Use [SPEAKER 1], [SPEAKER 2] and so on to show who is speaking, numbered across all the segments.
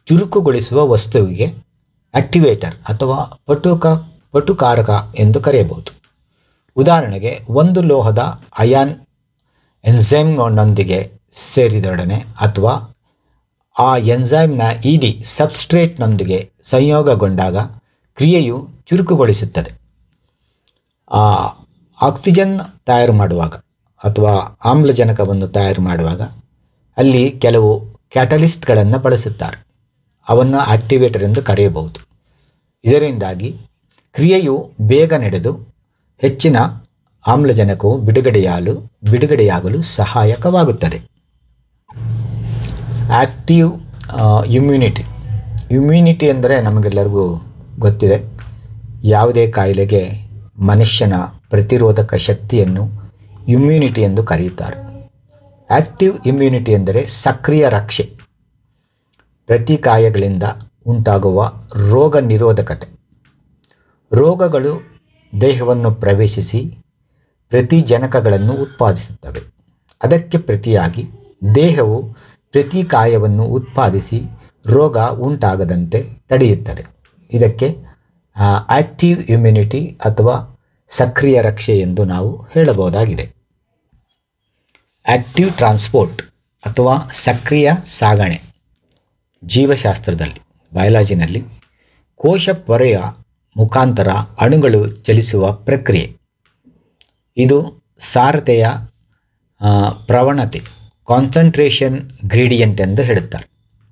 [SPEAKER 1] ಚುರುಕುಗೊಳಿಸುವ ವಸ್ತುವಿಗೆ ಆಕ್ಟಿವೇಟರ್ ಅಥವಾ ಪಟುಕ ಪಟುಕಾರಕ ಎಂದು ಕರೆಯಬಹುದು ಉದಾಹರಣೆಗೆ ಒಂದು ಲೋಹದ ಅಯಾನ್ ಎನ್ಸೈಮ್ನೊಂದಿಗೆ ಸೇರಿದೊಡನೆ ಅಥವಾ ಆ ಎನ್ಸೈಮ್ನ ಇಡಿ ಸಬ್ಸ್ಟ್ರೇಟ್ನೊಂದಿಗೆ ಸಂಯೋಗಗೊಂಡಾಗ ಕ್ರಿಯೆಯು ಚುರುಕುಗೊಳಿಸುತ್ತದೆ ಆ ಆಕ್ಸಿಜನ್ ತಯಾರು ಮಾಡುವಾಗ ಅಥವಾ ಆಮ್ಲಜನಕವನ್ನು ತಯಾರು ಮಾಡುವಾಗ ಅಲ್ಲಿ ಕೆಲವು ಕ್ಯಾಟಲಿಸ್ಟ್ಗಳನ್ನು ಬಳಸುತ್ತಾರೆ ಅವನ್ನು ಆಕ್ಟಿವೇಟರ್ ಎಂದು ಕರೆಯಬಹುದು ಇದರಿಂದಾಗಿ ಕ್ರಿಯೆಯು ಬೇಗ ನಡೆದು ಹೆಚ್ಚಿನ ಆಮ್ಲಜನಕವು ಬಿಡುಗಡೆಯಾಗಲು ಬಿಡುಗಡೆಯಾಗಲು ಸಹಾಯಕವಾಗುತ್ತದೆ ಆ್ಯಕ್ಟಿವ್ ಇಮ್ಯುನಿಟಿ ಇಮ್ಯುನಿಟಿ ಅಂದರೆ ನಮಗೆಲ್ಲರಿಗೂ ಗೊತ್ತಿದೆ ಯಾವುದೇ ಕಾಯಿಲೆಗೆ ಮನುಷ್ಯನ ಪ್ರತಿರೋಧಕ ಶಕ್ತಿಯನ್ನು ಇಮ್ಯುನಿಟಿ ಎಂದು ಕರೆಯುತ್ತಾರೆ ಆ್ಯಕ್ಟಿವ್ ಇಮ್ಯುನಿಟಿ ಎಂದರೆ ಸಕ್ರಿಯ ರಕ್ಷೆ ಪ್ರತಿಕಾಯಗಳಿಂದ ಉಂಟಾಗುವ ರೋಗ ನಿರೋಧಕತೆ ರೋಗಗಳು ದೇಹವನ್ನು ಪ್ರವೇಶಿಸಿ ಪ್ರತಿಜನಕಗಳನ್ನು ಉತ್ಪಾದಿಸುತ್ತವೆ ಅದಕ್ಕೆ ಪ್ರತಿಯಾಗಿ ದೇಹವು ಪ್ರತಿಕಾಯವನ್ನು ಉತ್ಪಾದಿಸಿ ರೋಗ ಉಂಟಾಗದಂತೆ ತಡೆಯುತ್ತದೆ ಇದಕ್ಕೆ ಆ್ಯಕ್ಟಿವ್ ಇಮ್ಯುನಿಟಿ ಅಥವಾ ಸಕ್ರಿಯ ರಕ್ಷೆ ಎಂದು ನಾವು ಹೇಳಬಹುದಾಗಿದೆ ಆ್ಯಕ್ಟಿವ್ ಟ್ರಾನ್ಸ್ಪೋರ್ಟ್ ಅಥವಾ ಸಕ್ರಿಯ ಸಾಗಣೆ ಜೀವಶಾಸ್ತ್ರದಲ್ಲಿ ಬಯಾಲಜಿನಲ್ಲಿ ಕೋಶ ಪೊರೆಯ ಮುಖಾಂತರ ಅಣುಗಳು ಚಲಿಸುವ ಪ್ರಕ್ರಿಯೆ ಇದು ಸಾರತೆಯ ಆ, ಪ್ರವಣತೆ ಕಾನ್ಸಂಟ್ರೇಷನ್ ಗ್ರೇಡಿಯಂಟ್ ಎಂದು ಹೇಳುತ್ತಾರೆ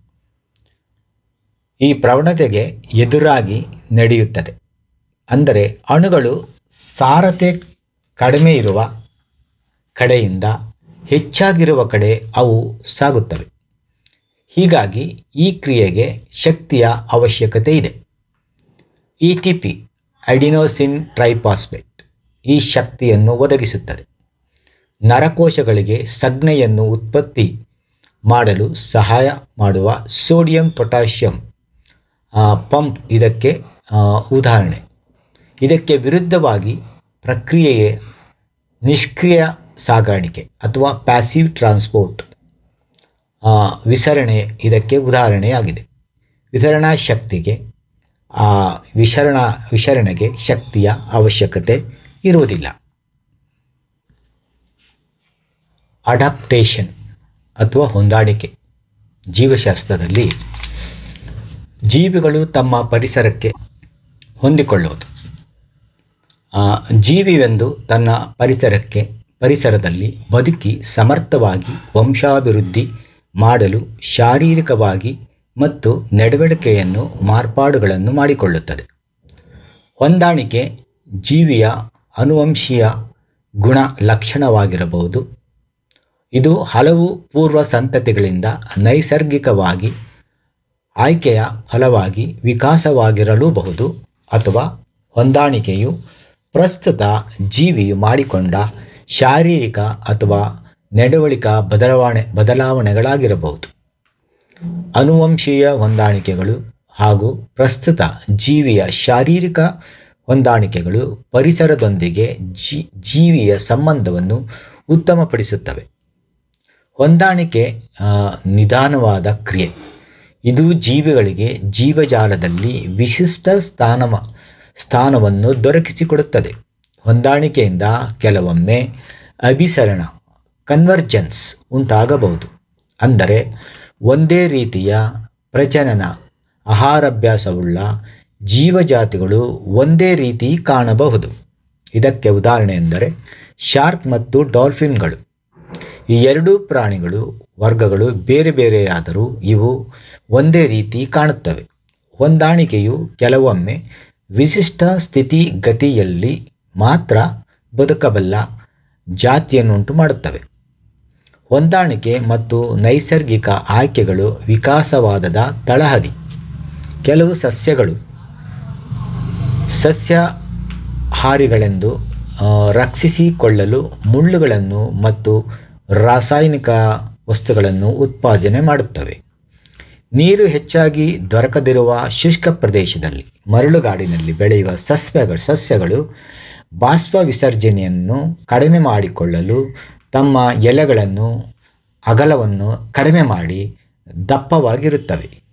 [SPEAKER 1] ಈ ಪ್ರವಣತೆಗೆ ಎದುರಾಗಿ ನಡೆಯುತ್ತದೆ ಅಂದರೆ ಅಣುಗಳು ಸಾರತೆ ಕಡಿಮೆ ಇರುವ ಕಡೆಯಿಂದ ಹೆಚ್ಚಾಗಿರುವ ಕಡೆ ಅವು ಸಾಗುತ್ತವೆ ಹೀಗಾಗಿ ಈ ಕ್ರಿಯೆಗೆ ಶಕ್ತಿಯ ಅವಶ್ಯಕತೆ ಇದೆ A T P adenosine triphosphate ಈ ಶಕ್ತಿಯನ್ನು ಒದಗಿಸುತ್ತದೆ ನರಕೋಶಗಳಿಗೆ ಸಂಜ್ಞೆಯನ್ನು ಉತ್ಪತ್ತಿ ಮಾಡಲು ಸಹಾಯ ಮಾಡುವ ಸೋಡಿಯಂ ಪೊಟ್ಯಾಷಿಯಂ ಪಂಪ್ ಇದಕ್ಕೆ ಆ, ಉದಾಹರಣೆ ಇದಕ್ಕೆ ವಿರುದ್ಧವಾಗಿ ಪ್ರಕ್ರಿಯೆಯೇ ನಿಷ್ಕ್ರಿಯ ಸಾಗಾಣಿಕೆ ಅಥವಾ ಪ್ಯಾಸಿವ್ ಟ್ರಾನ್ಸ್ಪೋರ್ಟ್ ಆ, ವಿಸರಣೆ ಇದಕ್ಕೆ ಉದಾಹರಣೆಯಾಗಿದೆ ವಿತರಣಾ ಶಕ್ತಿಗೆ ಆ ವಿಸರಣಾ ವಿಸರಣೆಗೆ ಶಕ್ತಿಯ ಅವಶ್ಯಕತೆ ಇರುವುದಿಲ್ಲ ಅಡಾಪ್ಟೇಷನ್ ಅಥವಾ ಹೊಂದಾಣಿಕೆ ಜೀವಶಾಸ್ತ್ರದಲ್ಲಿ ಜೀವಿಗಳು ತಮ್ಮ ಪರಿಸರಕ್ಕೆ ಹೊಂದಿಕೊಳ್ಳುವುದು ಆ, ಜೀವಿಯೊಂದು ತನ್ನ ಪರಿಸರಕ್ಕೆ ಪರಿಸರದಲ್ಲಿ ಬದುಕಿ ಸಮರ್ಥವಾಗಿ ವಂಶಾಭಿವೃದ್ಧಿ ಮಾಡಲು ಶಾರೀರಿಕವಾಗಿ ಮತ್ತು ನಡವಳಿಕೆಯನ್ನು ಮಾರ್ಪಾಡುಗಳನ್ನು ಮಾಡಿಕೊಳ್ಳುತ್ತದೆ ಹೊಂದಾಣಿಕೆ ಜೀವಿಯ ಅನುವಂಶೀಯ ಗುಣ ಲಕ್ಷಣವಾಗಿರಬಹುದು ಇದು ಹಲವು ಪೂರ್ವ ಸಂತತಿಗಳಿಂದ ನೈಸರ್ಗಿಕವಾಗಿ ಆಯ್ಕೆಯ ಫಲವಾಗಿ ವಿಕಾಸವಾಗಿರಲೂಬಹುದು ಅಥವಾ ಹೊಂದಾಣಿಕೆಯು ಪ್ರಸ್ತುತ ಜೀವಿಯು ಮಾಡಿಕೊಂಡ ಶಾರೀರಿಕ ಅಥವಾ ನಡವಳಿಕಾ ಬದಲಾವಣೆ ಬದಲಾವಣೆಗಳಾಗಿರಬಹುದು ಅನುವಂಶೀಯ ಹೊಂದಾಣಿಕೆಗಳು ಹಾಗೂ ಪ್ರಸ್ತುತ ಜೀವಿಯ ಶಾರೀರಿಕ ಹೊಂದಾಣಿಕೆಗಳು ಪರಿಸರದೊಂದಿಗೆ ಜೀ ಜೀವಿಯ ಸಂಬಂಧವನ್ನು ಉತ್ತಮಪಡಿಸುತ್ತವೆ ಹೊಂದಾಣಿಕೆ ಆ, ನಿಧಾನವಾದ ಕ್ರಿಯೆ ಇದು ಜೀವಿಗಳಿಗೆ ಜೀವಜಾಲದಲ್ಲಿ ವಿಶಿಷ್ಟ ಸ್ಥಾನವ ಸ್ಥಾನವನ್ನು ದೊರಕಿಸಿಕೊಡುತ್ತದೆ ಹೊಂದಾಣಿಕೆಯಿಂದ ಕೆಲವೊಮ್ಮೆ ಅಭಿಸರಣ ಕನ್ವರ್ಜೆನ್ಸ್ ಉಂಟಾಗಬಹುದು ಅಂದರೆ ಒಂದೇ ರೀತಿಯ ಪ್ರಜನನ ಆಹಾರಾಭ್ಯಾಸವುಳ್ಳ ಜೀವಜಾತಿಗಳು ಒಂದೇ ರೀತಿ ಕಾಣಬಹುದು ಇದಕ್ಕೆ ಉದಾಹರಣೆ ಎಂದರೆ ಶಾರ್ಕ್ ಮತ್ತು ಡಾಲ್ಫಿನ್ಗಳು ಈ ಎರಡೂ ಪ್ರಾಣಿಗಳು ವರ್ಗಗಳು ಬೇರೆ ಬೇರೆಯಾದರೂ ಇವು ಒಂದೇ ರೀತಿ ಕಾಣುತ್ತವೆ ಹೊಂದಾಣಿಕೆಯು ಕೆಲವೊಮ್ಮೆ ವಿಶಿಷ್ಟ ಸ್ಥಿತಿಗತಿಯಲ್ಲಿ ಮಾತ್ರ ಬದುಕಬಲ್ಲ ಜಾತಿಯನ್ನುಂಟು ಮಾಡುತ್ತವೆ ಹೊಂದಾಣಿಕೆ ಮತ್ತು ನೈಸರ್ಗಿಕ ಆಯ್ಕೆಗಳು ವಿಕಾಸವಾದದ ತಳಹದಿ ಕೆಲವು ಸಸ್ಯಗಳು ಸಸ್ಯಹಾರಿಗಳೆಂದು ಆ, ರಕ್ಷಿಸಿಕೊಳ್ಳಲು ಮುಳ್ಳುಗಳನ್ನು ಮತ್ತು ರಾಸಾಯನಿಕ ವಸ್ತುಗಳನ್ನು ಉತ್ಪಾದನೆ ಮಾಡುತ್ತವೆ ನೀರು ಹೆಚ್ಚಾಗಿ ದೊರಕದಿರುವ ಶುಷ್ಕ ಪ್ರದೇಶದಲ್ಲಿ ಮರಳುಗಾಡಿನಲ್ಲಿ ಬೆಳೆಯುವ ಸಸ್ಯಗಳು ಸಸ್ಯಗಳು ಬಾಷ್ಪ ವಿಸರ್ಜನೆಯನ್ನು ಕಡಿಮೆ ಮಾಡಿಕೊಳ್ಳಲು ತಮ್ಮ ಎಲೆಗಳನ್ನು ಅಗಲವನ್ನು ಕಡಿಮೆ ಮಾಡಿ ದಪ್ಪವಾಗಿರುತ್ತವೆ